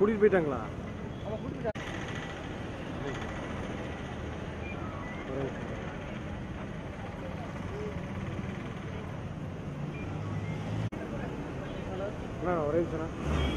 கூட்டிகிட்டு போயிட்டாங்களா அண்ணா ஒரே நிமிஷம்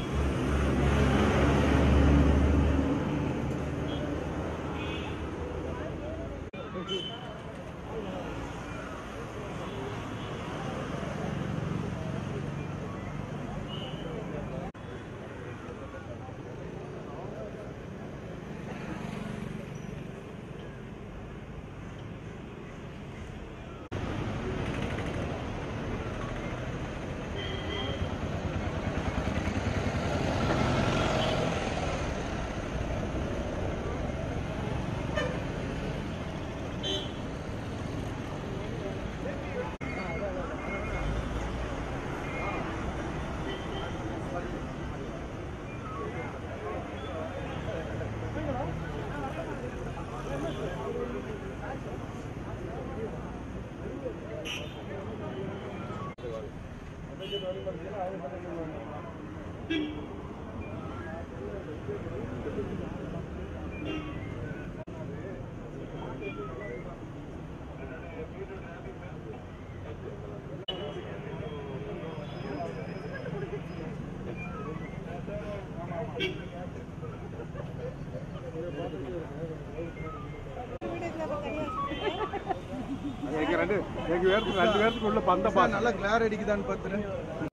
எங்க ரெண்டு எங்க பேருக்கு ரெண்டு பேருக்கு உள்ள பந்த பாத்து நல்லா கிளார் அடிக்குதான்னு பார்த்துறேன்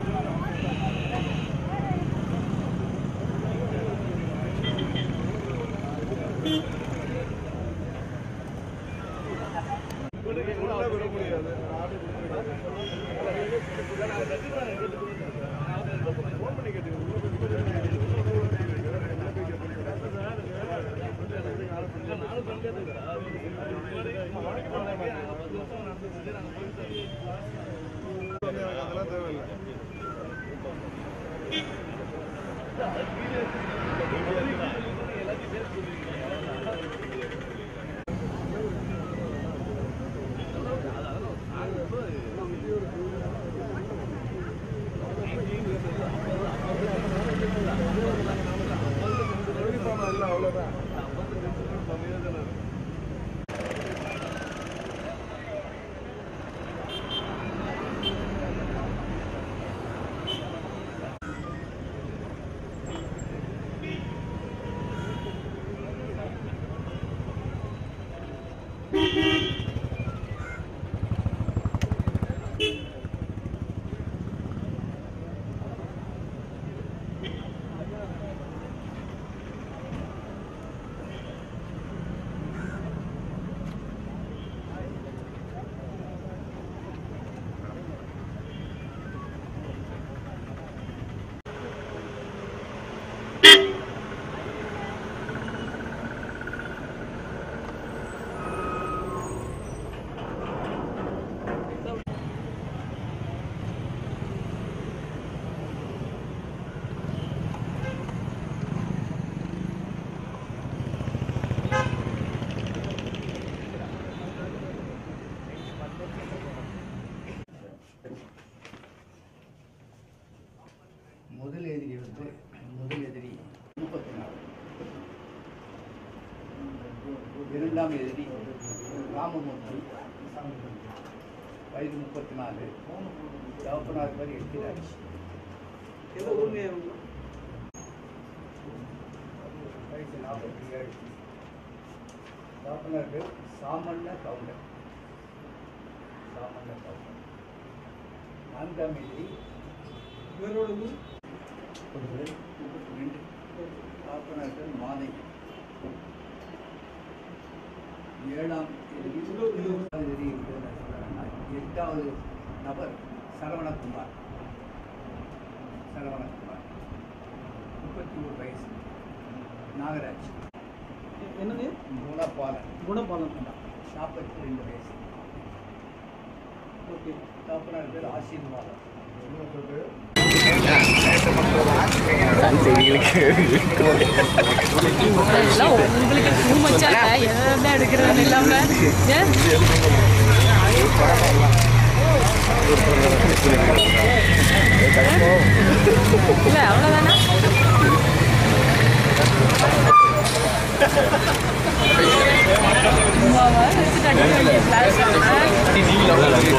அதெல்லாம் தேவையில்லை அவ்வளோதான் முதல் எதிரி வந்து முதல் எதிரி முப்பத்தி நாலு இரண்டாம் எதிரி ராமமூர்த்தி வயது முப்பத்தி நாலு தகப்பனார் பேர் எட்டிராஜ் வயசு நாற்பத்தி ஏழு தகப்பனார் பேர் சாமண்ண கவுண்டர் சாமண்ண கவுண்டர் நான்காம் எதிரி ரெண்டு காப்பனர்கள் மாதை ஏழாம் தேதி ஏழாம் தேதி இருக்கிறது எட்டாவது நபர் சரவணகுமார் சரவணகுமார் முப்பத்தி ஒரு வயசு நாகராஜ் என்னது குணபாலன் குணபாலன் நாற்பத்தி ரெண்டு வயசு ஓகே காப்பனர் பேர் ஆசீர்வாதம் எல்லாம் உங்களுக்கு டூ மச்சா எதை எடுக்கிறதுன்னு இல்லாம ஏன்? இல்ல அவ்வளவுதானா சும்மாவா வச்சுட்டு அடிக்க வேண்டிய flash ஆ?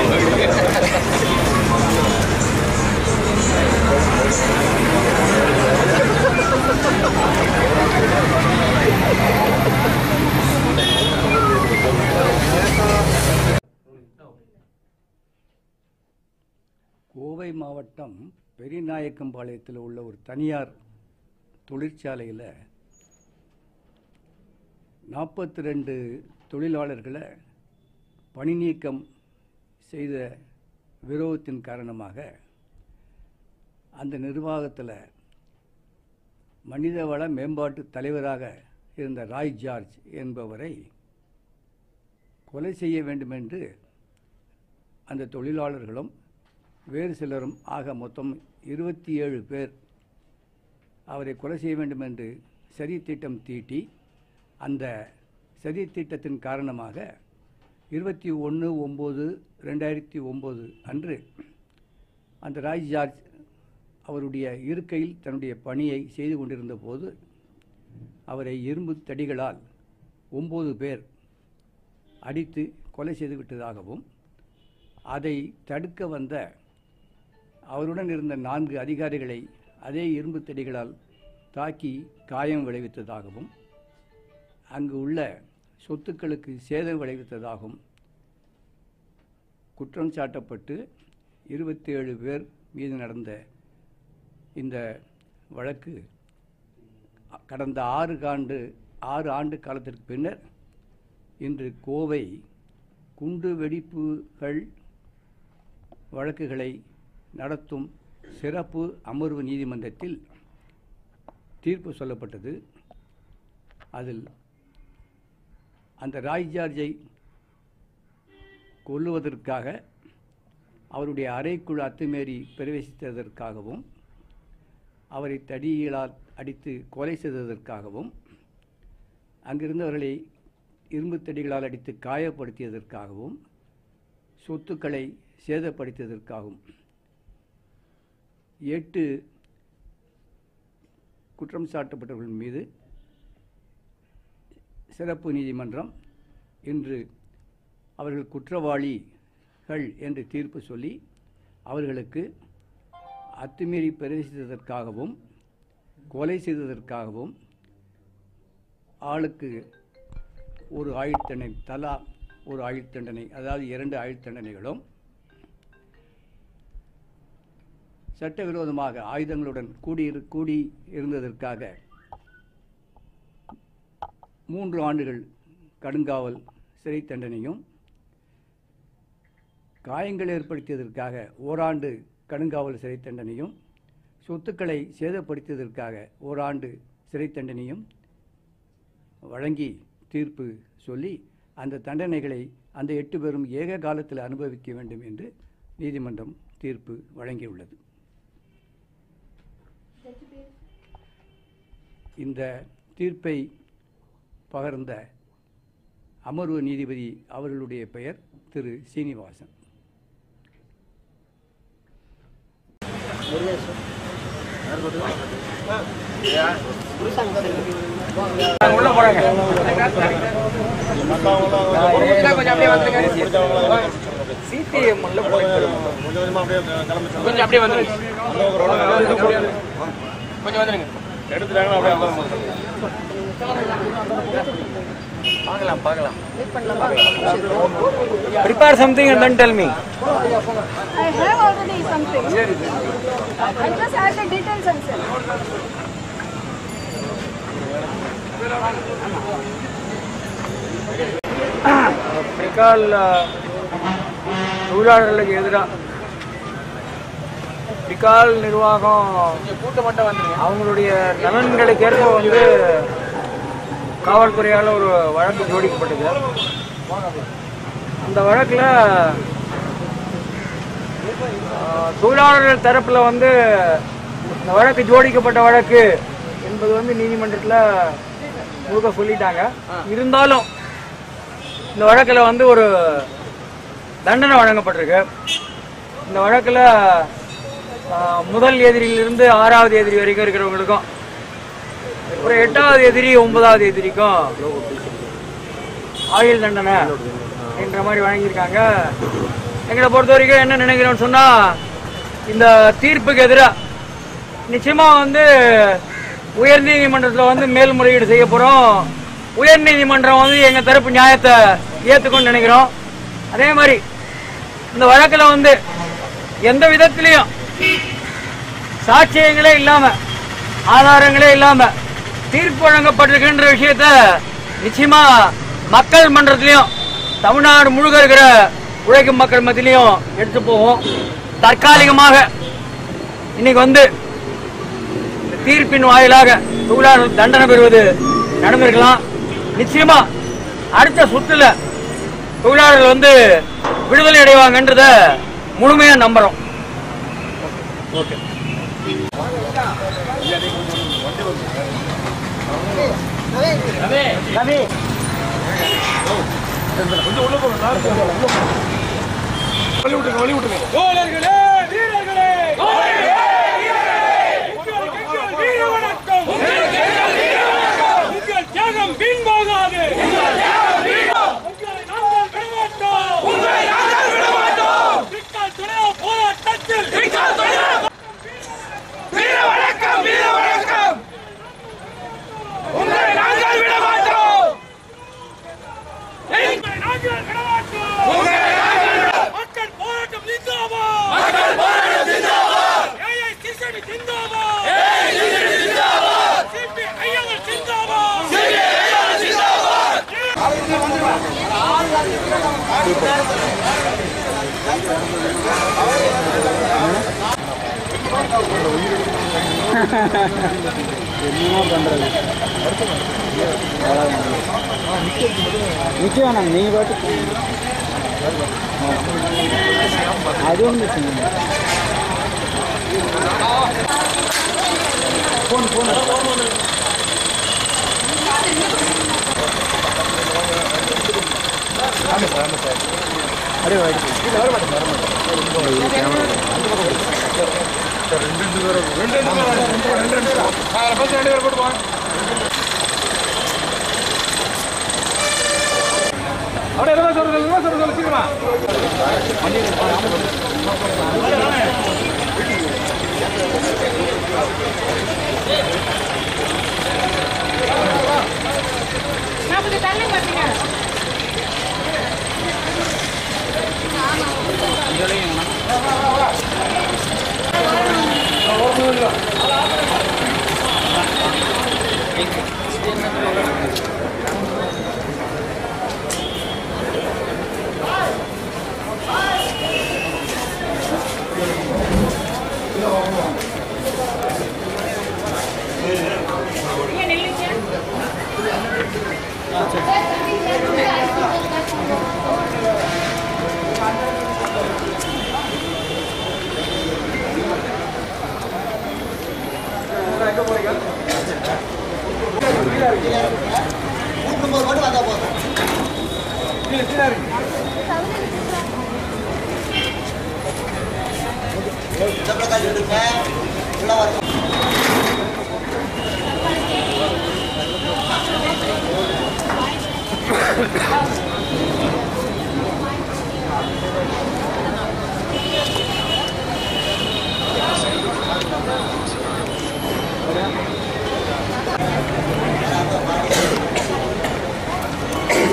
கோவை மாவட்டம் பெரியநாயக்கம்பாளையத்தில் உள்ள ஒரு தனியார் தொழிற்சாலையில் நாற்பத்தி ரெண்டு தொழிலாளர்களை பணி நீக்கம் செய்த விரோதத்தின் காரணமாக அந்த நிர்வாகத்தில் மனிதவள மேம்பாட்டு தலைவராக இருந்த ராய் ஜார்ஜ் என்பவரை கொலை செய்ய வேண்டுமென்று அந்த தொழிலாளர்களும் வேறு சிலரும் ஆக மொத்தம் இருபத்தி ஏழு பேர் அவரை கொலை செய்ய வேண்டும் என்று சரி திட்டம் தீட்டி அந்த சதி திட்டத்தின் காரணமாக இருபத்தி ஒன்று ஒம்பது ரெண்டாயிரத்தி ஒம்பது அன்று அந்த ராய் ஜார்ஜ் அவருடைய இருக்கையில் தன்னுடைய பணியை செய்து கொண்டிருந்த போது அவரை இரும்பு தடிகளால் ஒம்பது பேர் அடித்து கொலை செய்து விட்டதாகவும் அதை தடுக்க வந்த அவருடன் இருந்த நான்கு அதிகாரிகளை அதே இரும்பு தடிகளால் தாக்கி காயம் விளைவித்ததாகவும் அங்கு உள்ள சொத்துக்களுக்கு சேதம் விளைவித்ததாகவும் குற்றம் சாட்டப்பட்டு இருபத்தி ஏழு பேர் மீது நடந்த இந்த வழக்கு கடந்த ஆறு ஆண்டு ஆறு ஆண்டு காலத்திற்கு பின்னர் இன்று கோவை குண்டு வெடிப்புகள் வழக்குகளை நடத்தும் சிறப்பு அமர்வு நீதிமன்றத்தில் தீர்ப்பு சொல்லப்பட்டது அதில் அந்த ராய் ஜார்ஜை கொல்லுவதற்காக அவருடைய அறைக்குள் அத்துமீறி பிரவேசித்ததற்காகவும் அவரை தடியலால் அடித்து கொலை செய்ததற்காகவும் அங்கிருந்தவர்களை இரும்பு தடிகளால் அடித்து காயப்படுத்தியதற்காகவும் சொத்துக்களை சேதப்படுத்தியதற்காகவும் எட்டு குற்றம் சாட்டப்பட்டவர்கள் மீது சிறப்பு நீதிமன்றம் இன்று அவர்கள் குற்றவாளிகள் என்று தீர்ப்பு சொல்லி அவர்களுக்கு அத்துமீறி பிரவேசித்ததற்காகவும் கொலை செய்ததற்காகவும் ஆளுக்கு ஒரு ஆயுள் தண்டனை தலா ஒரு ஆயுள் தண்டனை அதாவது இரண்டு ஆயுள் தண்டனைகளும் சட்டவிரோதமாக ஆயுதங்களுடன் கூடியிரு கூடி இருந்ததற்காக மூன்று ஆண்டுகள் கடுங்காவல் சிறை தண்டனையும் காயங்கள் ஏற்படுத்தியதற்காக ஓராண்டு கடுங்காவல் சிறை தண்டனையும் சொத்துக்களை சேதப்படுத்தியதற்காக ஓராண்டு சிறை தண்டனையும் வழங்கி தீர்ப்பு சொல்லி அந்த தண்டனைகளை அந்த எட்டு பேரும் ஏக காலத்தில் அனுபவிக்க வேண்டும் என்று நீதிமன்றம் தீர்ப்பு வழங்கியுள்ளது இந்த தீர்ப்பை பகர்ந்த அமர்வு நீதிபதி அவர்களுடைய பெயர் திரு சீனிவாசன் கொஞ்சம் அப்படியே வந்துருங்க கொஞ்சம் வந்துருங்க பார்க்கலாம் பார்க்கலாம் prepare something and then tell me I have already something. I just add the details and send. பிரிகால் தொழிலாளர்களுக்கு எதிராக பிரிகால் நிர்வாகம் அவங்களுடைய நலன்களுக்கு ஏற்ப வந்து காவல்துறையால் ஒரு வழக்கு ஜோடிக்கப்பட்டது அந்த வழக்கில் தொழிலாளர்கள் தரப்பில் வந்து இந்த வழக்கு ஜோடிக்கப்பட்ட வழக்கு என்பது வந்து நீதிமன்றத்தில் முழுக்க சொல்லிட்டாங்க இருந்தாலும் இந்த வழக்கில் வந்து ஒரு தண்டனை வழங்கப்பட்டிருக்கு இந்த வழக்கில் முதல் எதிரியிலிருந்து ஆறாவது எதிரி வரைக்கும் இருக்கிறவங்களுக்கும் ஒரு எட்டாவது எதிரி ஒன்பதாவது எதிரிக்கும் ஆயுள் தண்டனை என்ற மாதிரி வழங்கியிருக்காங்க எங்களை பொறுத்த வரைக்கும் என்ன நினைக்கிறோம்னு சொன்னா இந்த தீர்ப்புக்கு எதிராக நிச்சயமா வந்து உயர்நீதிமன்றத்தில் வந்து மேல்முறையீடு செய்ய போறோம் உயர்நீதிமன்றம் வந்து எங்க தரப்பு நியாயத்தை ஏத்துக்கும்னு நினைக்கிறோம் அதே மாதிரி இந்த வழக்குல வந்து எந்த விதத்திலையும் சாட்சியங்களே இல்லாம ஆதாரங்களே இல்லாம தீர்ப்பு வழங்கப்பட்டிருக்கின்ற விஷயத்த நிச்சயமா மக்கள் மன்றத்திலையும் தமிழ்நாடு முழுக்க இருக்கிற உழைக்கும் மக்கள் மத்தியிலையும் எடுத்து போவோம் தற்காலிகமாக இன்னைக்கு வந்து இந்த தீர்ப்பின் வாயிலாக தொழிலாளர்கள் தண்டனை பெறுவது நடந்திருக்கலாம் நிச்சயமா அடுத்த சுற்றுல தொழிலாளர்கள் வந்து விடுதலை அடைவாங்கன்றத முழுமையா நம்புறோம் ஓகே நிச்சயம் நீ பாட்டு அது ஒன்று அப்படியே எல்லாம் சொல்றது எல்லாம் சொல்றது சொல்லு சீக்கிரமா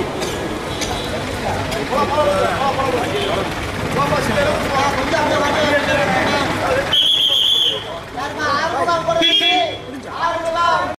கொஞ்சம்